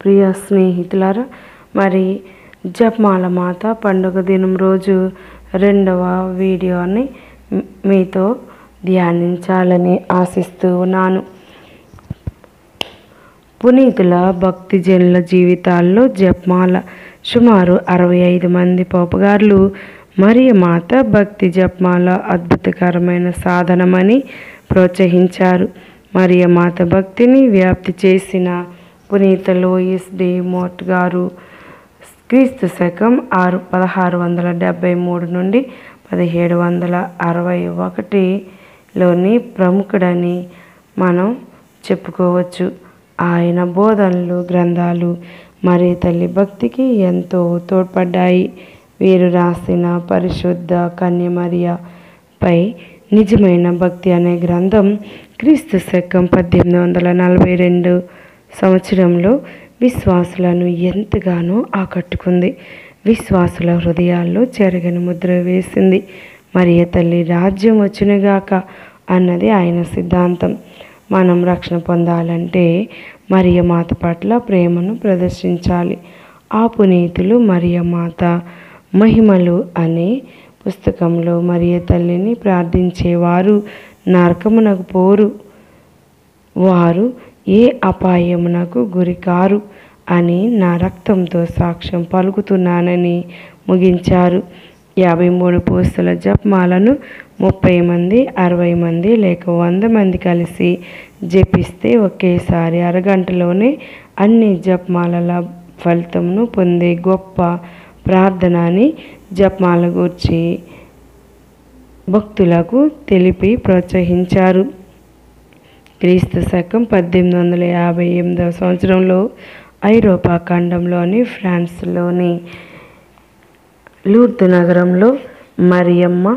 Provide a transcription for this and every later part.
ప్రియ స్నేహితులారా మరి జపమాల మాత పండుగ దినం రోజు రెండవ వీడియోని మ్- మీతో ధ్యానించాలని ఆశిస్తూ ఉన్నాను పునీతుల భక్తి జనుల జీవితాల్లో జపమాల సుమారు అరవై ఐదు మంది పోపగారులు మరియ మాత భక్తి జపమాల అద్భుతకరమైన సాధనమని ప్రోత్సహించారు మరియ మాత భక్తిని వ్యాప్తి చేసిన పునీత లోయిస్ డి మోట్ గారు క్రీస్తు శకం ఆరు పదహారు వందల డెబ్భై మూడు నుండి పదిహేడు వందల అరవై ఒకటిలోని ప్రముఖుడని మనం చెప్పుకోవచ్చు ఆయన బోధనలు గ్రంథాలు మరి తల్లి భక్తికి ఎంతో తోడ్పడ్డాయి వీరు రాసిన పరిశుద్ధ కన్యమరియ పై నిజమైన భక్తి అనే గ్రంథం క్రీస్తు శకం పద్దెనిమిది వందల నలభై రెండు సంవత్సరంలో విశ్వాసులను ఎంతగానో ఆకట్టుకుంది విశ్వాసుల హృదయాల్లో చెరగని ముద్ర వేసింది మరియ తల్లి రాజ్యం వచ్చునుగాక అన్నది ఆయన సిద్ధాంతం మనం రక్షణ పొందాలంటే మరియ మాత పట్ల ప్రేమను ప్రదర్శించాలి ఆ పునీతులు మరియ మాత మహిమలు అనే పుస్తకంలో మరియ తల్లిని ప్రార్థించేవారు నరకమునకు పోరు వారు ఏ అపాయమునకు గురికారు అని నా రక్తంతో సాక్ష్యం పలుకుతున్నానని ముగించారు యాభై మూడు పూస్తుల జపమాలను ముప్పై మంది అరవై మంది లేక వంద మంది కలిసి జపిస్తే ఒకేసారి అరగంటలోనే అన్ని జపమాలల ఫలితమును పొందే గొప్ప ప్రార్థన అని జపమాల గూర్చి భక్తులకు తెలిపి ప్రోత్సహించారు క్రీస్తు శకం పద్దెనిమిది వందల యాభై ఎనిమిదవ సంవత్సరంలో ఐరోపా ఖండంలోని ఫ్రాన్స్లోని లూర్ద్ నగరంలో మరియమ్మ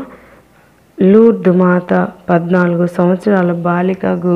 లూర్ద్ మాత పద్నాలుగు సంవత్సరాల బాలికకు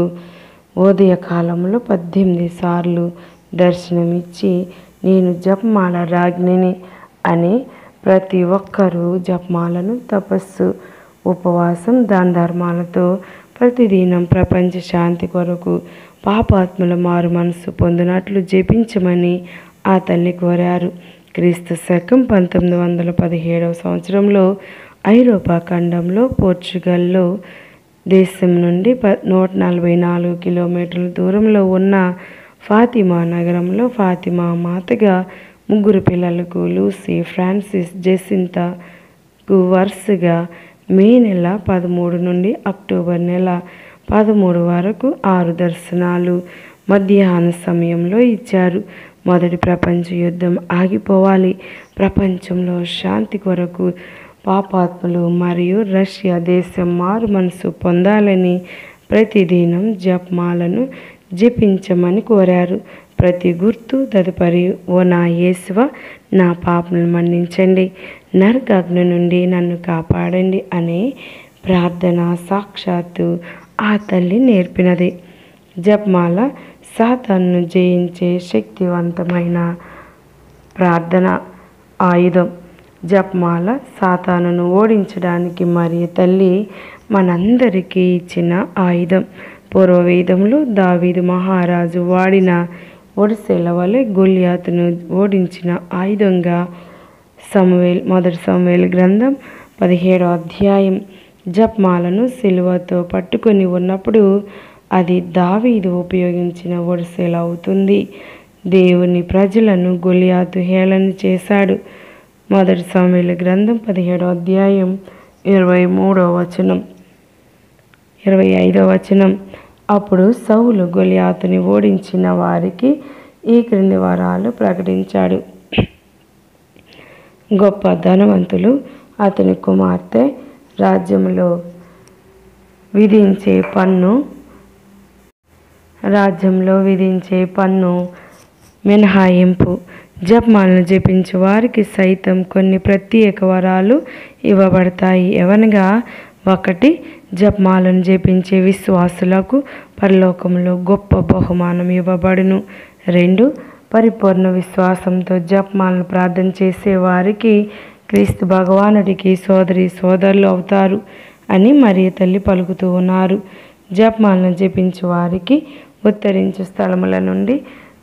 ఉదయకాలంలో పద్దెనిమిది సార్లు దర్శనమిచ్చి నేను జపమాల రాజ్ఞిని అని ప్రతి ఒక్కరూ జపమాలను తపస్సు ఉపవాసం దాన ధర్మాలతో ప్రతిదినం ప్రపంచ శాంతి కొరకు పాపాత్ముల మారు మనసు పొందినట్లు జపించమని ఆ తల్లి కోరారు క్రీస్తు శకం పంతొమ్మిది వందల పదిహేడవ సంవత్సరంలో ఐరోపా ఖండంలో పోర్చుగల్లో దేశం నుండి ప నూట నలభై నాలుగు కిలోమీటర్ల దూరంలో ఉన్న ఫాతిమా నగరంలో ఫాతిమా మాతగా ముగ్గురు పిల్లలకు లూసీ ఫ్రాన్సిస్ జెసింతాకు వరుసగా మే నెల పదమూడు నుండి అక్టోబర్ నెల పదమూడు వరకు ఆరు దర్శనాలు మధ్యాహ్న సమయంలో ఇచ్చారు మొదటి ప్రపంచ యుద్ధం ఆగిపోవాలి ప్రపంచంలో శాంతి కొరకు పాపాత్ములు మరియు రష్యా దేశం మారు మనసు పొందాలని ప్రతిదినం జపమాలను జపించమని కోరారు ప్రతి గుర్తు తదుపరి ఓ నా యేసువ నా పాపను మన్నించండి నరకాగ్ని నుండి నన్ను కాపాడండి అనే ప్రార్థన సాక్షాత్తు ఆ తల్లి నేర్పినది జపమాల సాతాన్ను జయించే శక్తివంతమైన ప్రార్థన ఆయుధం జపమాల సాతానును ఓడించడానికి మరి తల్లి మనందరికీ ఇచ్చిన ఆయుధం పూర్వవేదంలో దావీదు మహారాజు వాడిన ఒడిసెల వలె గొల్యాతును ఓడించిన ఆయుధంగా సమవేల్ మొదటి సమవేల్ గ్రంథం పదిహేడో అధ్యాయం జపమాలను సిలువతో పట్టుకొని ఉన్నప్పుడు అది దావీదు ఉపయోగించిన ఒడిసెల అవుతుంది దేవుని ప్రజలను గొలియాతు హేళన చేశాడు మొదటి సమవేల గ్రంథం పదిహేడో అధ్యాయం ఇరవై మూడో వచనం ఇరవై ఐదో వచనం అప్పుడు సౌలు గొలియాతుని ఓడించిన వారికి ఈ క్రింది వరాలు ప్రకటించాడు గొప్ప ధనవంతులు అతని కుమార్తె రాజ్యంలో విధించే పన్ను రాజ్యంలో విధించే పన్ను మినహాయింపు జపమాలను జపించే వారికి సైతం కొన్ని ప్రత్యేక వరాలు ఇవ్వబడతాయి ఎవనగా ఒకటి జపమాలను జపించే విశ్వాసులకు పరలోకంలో గొప్ప బహుమానం ఇవ్వబడును రెండు పరిపూర్ణ విశ్వాసంతో జపమాలను ప్రార్థన చేసే వారికి క్రీస్తు భగవానుడికి సోదరి సోదరులు అవుతారు అని మరియ తల్లి పలుకుతూ ఉన్నారు జపమాలను జపించే వారికి ఉత్తరించు స్థలముల నుండి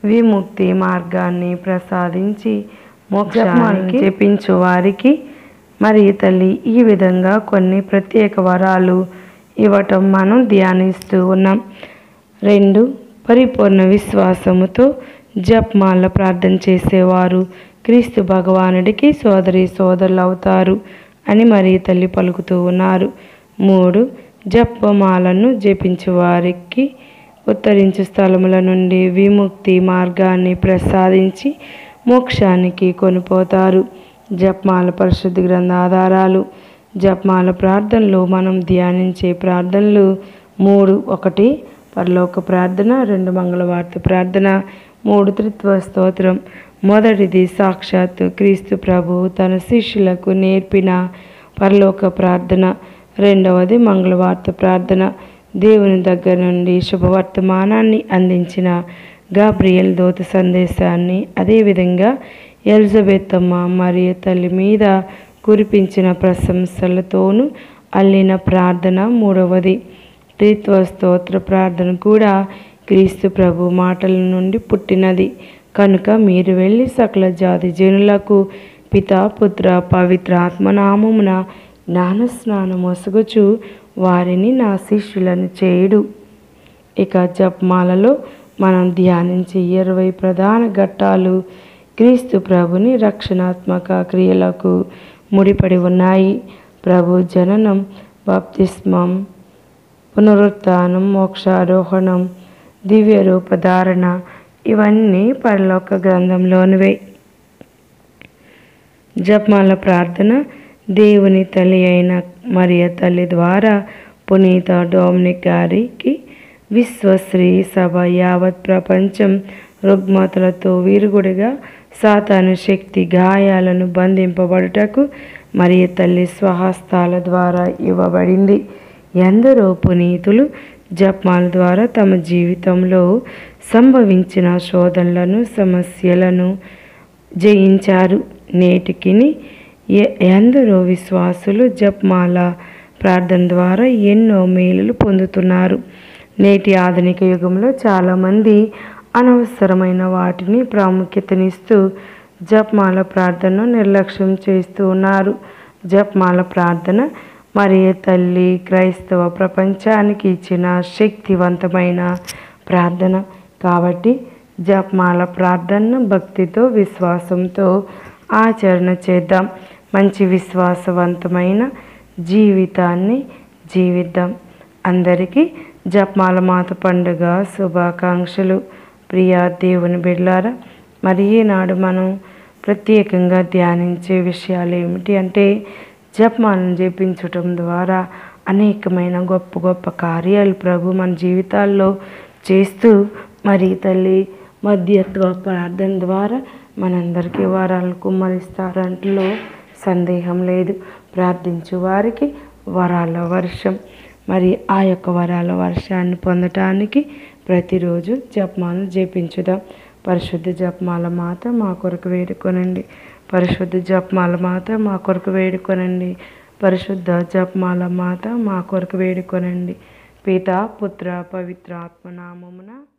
విముక్తి మార్గాన్ని ప్రసాదించి మోక్షాన్ని చెప్పించు వారికి మరి తల్లి ఈ విధంగా కొన్ని ప్రత్యేక వరాలు ఇవ్వటం మనం ధ్యానిస్తూ ఉన్నాం రెండు పరిపూర్ణ విశ్వాసముతో జప్మాల ప్రార్థన చేసేవారు క్రీస్తు భగవానుడికి సోదరి సోదరులు అవుతారు అని మరి తల్లి పలుకుతూ ఉన్నారు మూడు జపమాలను జపించే వారికి ఉత్తరించు స్థలముల నుండి విముక్తి మార్గాన్ని ప్రసాదించి మోక్షానికి కొనిపోతారు జపమాల పరిశుద్ధ గ్రంథ ఆధారాలు జపమాల ప్రార్థనలు మనం ధ్యానించే ప్రార్థనలు మూడు ఒకటి పరలోక ప్రార్థన రెండు మంగళవార్త ప్రార్థన మూడు త్రిత్వ స్తోత్రం మొదటిది సాక్షాత్తు క్రీస్తు ప్రభు తన శిష్యులకు నేర్పిన పరలోక ప్రార్థన రెండవది మంగళవార్త ప్రార్థన దేవుని దగ్గర నుండి శుభవర్తమానాన్ని అందించిన గాబ్రియల్ దూత సందేశాన్ని అదేవిధంగా ఎలిజబెత్ అమ్మ మరియు తల్లి మీద కురిపించిన ప్రశంసలతోనూ అల్లిన ప్రార్థన మూడవది త్రిత్వ స్తోత్ర ప్రార్థన కూడా క్రీస్తు ప్రభు మాటల నుండి పుట్టినది కనుక మీరు వెళ్ళి సకల జాతి జనులకు పిత పుత్ర పవిత్ర ఆత్మనామమున జ్ఞానస్నానం మొసగుచు వారిని నా శిష్యులను చేయుడు ఇక జపమాలలో మనం ధ్యానించే ఇరవై ప్రధాన ఘట్టాలు క్రీస్తు ప్రభుని రక్షణాత్మక క్రియలకు ముడిపడి ఉన్నాయి ప్రభు జననం బాప్తిస్మం పునరుత్థానం మోక్షారోహణం దివ్య రూపధారణ ఇవన్నీ పరలోక గ్రంథంలోనివే జపమాల ప్రార్థన దేవుని తల్లి అయిన మరియ తల్లి ద్వారా పునీత డోమినిక్ గారికి విశ్వశ్రీ సభ యావత్ ప్రపంచం రుగ్మతలతో వీరుగుడిగా సాతాను శక్తి గాయాలను బంధింపబడుటకు మరియ తల్లి స్వహస్తాల ద్వారా ఇవ్వబడింది ఎందరో పునీతులు జపమాల ద్వారా తమ జీవితంలో సంభవించిన శోధనలను సమస్యలను జయించారు నేటికిని ఎ- ఎందరో విశ్వాసులు జపమాల ప్రార్థన ద్వారా ఎన్నో మేలులు పొందుతున్నారు నేటి ఆధునిక యుగంలో చాలామంది అనవసరమైన వాటిని ప్రాముఖ్యతనిస్తూ జపమాల ప్రార్థనను నిర్లక్ష్యం చేస్తూ ఉన్నారు జపమాల ప్రార్థన మరియు తల్లి క్రైస్తవ ప్రపంచానికి ఇచ్చిన శక్తివంతమైన ప్రార్థన కాబట్టి జపమాల ప్రార్థనను భక్తితో విశ్వాసంతో ఆచరణ చేద్దాం మంచి విశ్వాసవంతమైన జీవితాన్ని జీవిద్దాం అందరికీ జపమాల మాత పండుగ శుభాకాంక్షలు ప్రియా దేవుని బిడ్లారా మరి ఈనాడు మనం ప్రత్యేకంగా ధ్యానించే విషయాలు ఏమిటి అంటే జపమాలను జపించటం ద్వారా అనేకమైన గొప్ప గొప్ప కార్యాలు ప్రభు మన జీవితాల్లో చేస్తూ మరి తల్లి మధ్యత్వ ప్రార్థన ద్వారా మనందరికీ వరాలు కుమ్మరిస్తారంట్లో సందేహం లేదు ప్రార్థించు వారికి వరాల వర్షం మరి ఆ యొక్క వరాల వర్షాన్ని పొందటానికి ప్రతిరోజు జపమాలను జపించుదాం పరిశుద్ధ జపమాల మాత మా కొరకు వేడుకొనండి పరిశుద్ధ జపమాల మాత మా కొరకు వేడుకొనండి పరిశుద్ధ జపమాల మాత మా కొరకు వేడుకొనండి పిత పుత్ర పవిత్ర ఆత్మనామమున